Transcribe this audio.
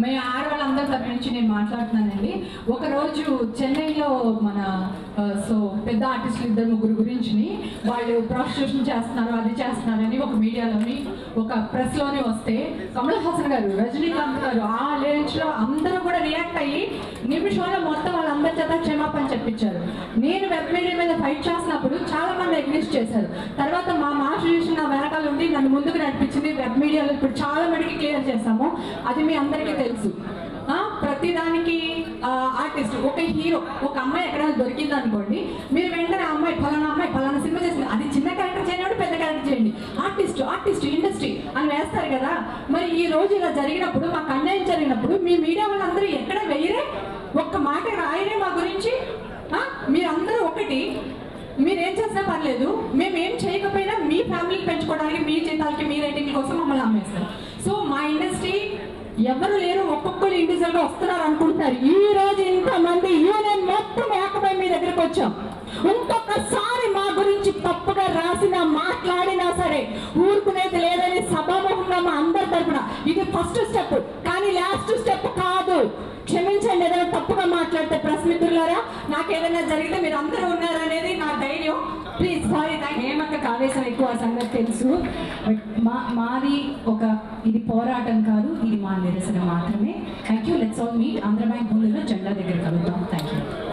మే ఆడవాళ్ళందరి తరపు నుంచి నేను మాట్లాడుతున్నానండి ఒకరోజు చెన్నైలో మన ఆ, సో పెద్ద ఆర్టిస్టులు ఇద్దరు ముగ్గురు గురించి వాళ్ళు ప్రాస్టిట్యూషన్ చేస్తున్నారు అది చేస్తున్నారని ఒక మీడియాలోని ఒక ప్రెస్లోనే వస్తే కమల్ హాసన్ గారు రజనీకాంత్ గారు ఆ లేంజ్లో అందరూ కూడా రియాక్ట్ అయ్యి నిమిషంలో మొత్తం వాళ్ళందరి చేత క్షమాపణ చెప్పించారు నేను వెబ్ మీడియా మీద ఫైట్ చేసినప్పుడు చాలా మంది అగ్నిస్ట్ చేశారు తర్వాత మా మాస్టర్ చూసిన నా వెనకాల ఉండి నన్ను ముందుకు నడిపించింది వెబ్ మీడియాలో ఇప్పుడు చాలా మటుకి క్లియర్ చేశాము అది మీ అందరికీ తెలుసు ఆ, ప్రతిదానికి ఆర్టిస్ట్ ఒక హీరో ఒక అమ్మాయి ఎక్కడైనా దొరికింది అనుకోండి మీరు వెంటనే ఆ అమ్మాయి ఫలానా అమ్మాయి ఫలానా సినిమా చేసింది అది చిన్న క్యారెక్టర్ చేయనివాడు పెద్ద క్యారెక్టర్ చేయండి ఆర్టిస్ట్ ఆర్టిస్ట్ ఇండస్ట్రీ అని వేస్తారు కదా మరి ఈ రోజు ఇలా జరిగినప్పుడు మాకు అన్యాయం జరిగినప్పుడు మీ మీడియా వాళ్ళందరూ ఎక్కడ వెయ్యరే ఒక్క మాట రాయరే మా గురించి ఆ, మీరందరూ ఒకటి మీరేం చేసినా పర్లేదు మేము ఏం చేయకపోయినా మీ ఫ్యామిలీని పెంచుకోవడానికి మీ జీతాలకి మీ రేటింగ్ కోసం మమ్మల్ని అమ్మేస్తారు సో మా ఇండస్ట్రీ ఎవరు లేరు ఒక్కొక్కరు ఇండివిజువల్ గా వస్తున్నారు అనుకుంటున్నారు ఈ రోజు ఇంతమంది యూనియన్ మొత్తం ఏకమై మీ దగ్గరికి వచ్చాం ఇంకొకసారి మా గురించి తప్పుగా రాసినా మాట్లాడినా సరే ఊరుకునేది లేదని సభాముఖంగా మా అందరి తరపున ఇది ఫస్ట్ స్టెప్ కానీ లాస్ట్ స్టెప్ కాదు క్షమించండి ఏదైనా తప్పుగా మాట్లాడితే ప్రెస్ మిత్రులారా నాకు ఏదైనా జరిగితే మీరు అందరూ ఉన్నారనేది నా ధైర్యం ప్లీజ్ సారీ థ్యాంక్ హేమక్క ఆవేశం ఎక్కువ ఆ సంగతి తెలుసు బట్ మా మాది ఒక ఇది పోరాటం కాదు ఇది మా నిరసన మాత్రమే thank you let's all meet Andhra bank ముందులో జెండా దగ్గర కలుద్దాం థ్యాంక్ యూ